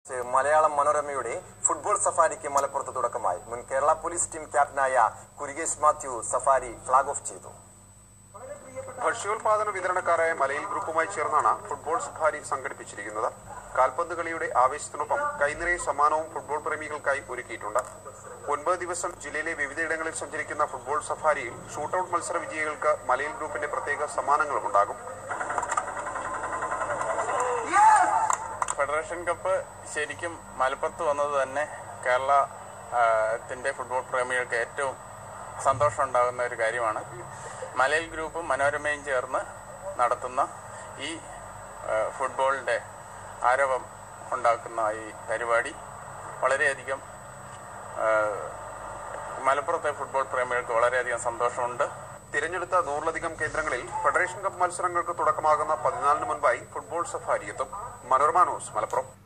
മലയാളം മനോരമയുടെ ഫുട്ബോൾ സഫാരിക്ക് മലപ്പുറത്ത് തുടക്കമായി മുൻ കേരള പോലീസ് ടീം ക്യാപ്റ്റനായ Kurikesh Mathew safari flag off ചെയ്തു ഭക്ഷ്യോൽപാദന വിതരണക്കാരായ മലയിൽ ഗ്രൂപ്പുമായി ചേർന്നാണ് ഫുട്ബോൾ സഫാരി സംഘടിപ്പിച്ചിരിക്കുന്നത് കാൽപന്ത് കളിയുടെ ആവേശത്തിനൊപ്പം കൈനിറയ സമ്മാനവും ഫുട്ബോൾ പ്രേമികൾക്കായി ഒരുക്കിയിട്ടുണ്ട് ഒൻപത് ദിവസം ജില്ലയിലെ വിവിധയിടങ്ങളിൽ സഞ്ചരിക്കുന്ന ഫുട്ബോൾ സഫാരിയിൽ ഷൂട്ടൌട്ട് മത്സര വിജയികൾക്ക് മലയിൽ ഗ്രൂപ്പിന്റെ പ്രത്യേക സമ്മാനങ്ങളും ഉണ്ടാകും ഫെഡറേഷൻ കപ്പ് ശരിക്കും മലപ്പുറത്ത് വന്നത് തന്നെ കേരള ആ, ത്തിന്റെ ഫുട്ബോൾ പ്രേമികൾക്ക് ഏറ്റവും സന്തോഷം ഉണ്ടാകുന്ന ഒരു കാര്യമാണ് മലയിൽ ഗ്രൂപ്പും മനോരമയും ചേർന്ന് നടത്തുന്ന ഈ ആ, ഫുട്ബോളിൻ്റെ ആരവം ഉണ്ടാക്കുന്ന ഈ പരിപാടി വളരെയധികം ആ, മലപ്പുറത്തെ ഫുട്ബോൾ പ്രേമികൾക്ക് വളരെയധികം സന്തോഷമുണ്ട് തിരഞ്ഞെടുത്ത നൂറിലധികം കേന്ദ്രങ്ങളിൽ ഫെഡറേഷൻ കപ്പ് മത്സരങ്ങൾക്ക് തുടക്കമാകുന്ന പതിനാലിന് മുൻപായി ഫുട്ബോൾ സഫാരി എത്തും മനോരമ ന്യൂസ് മലപ്പുറം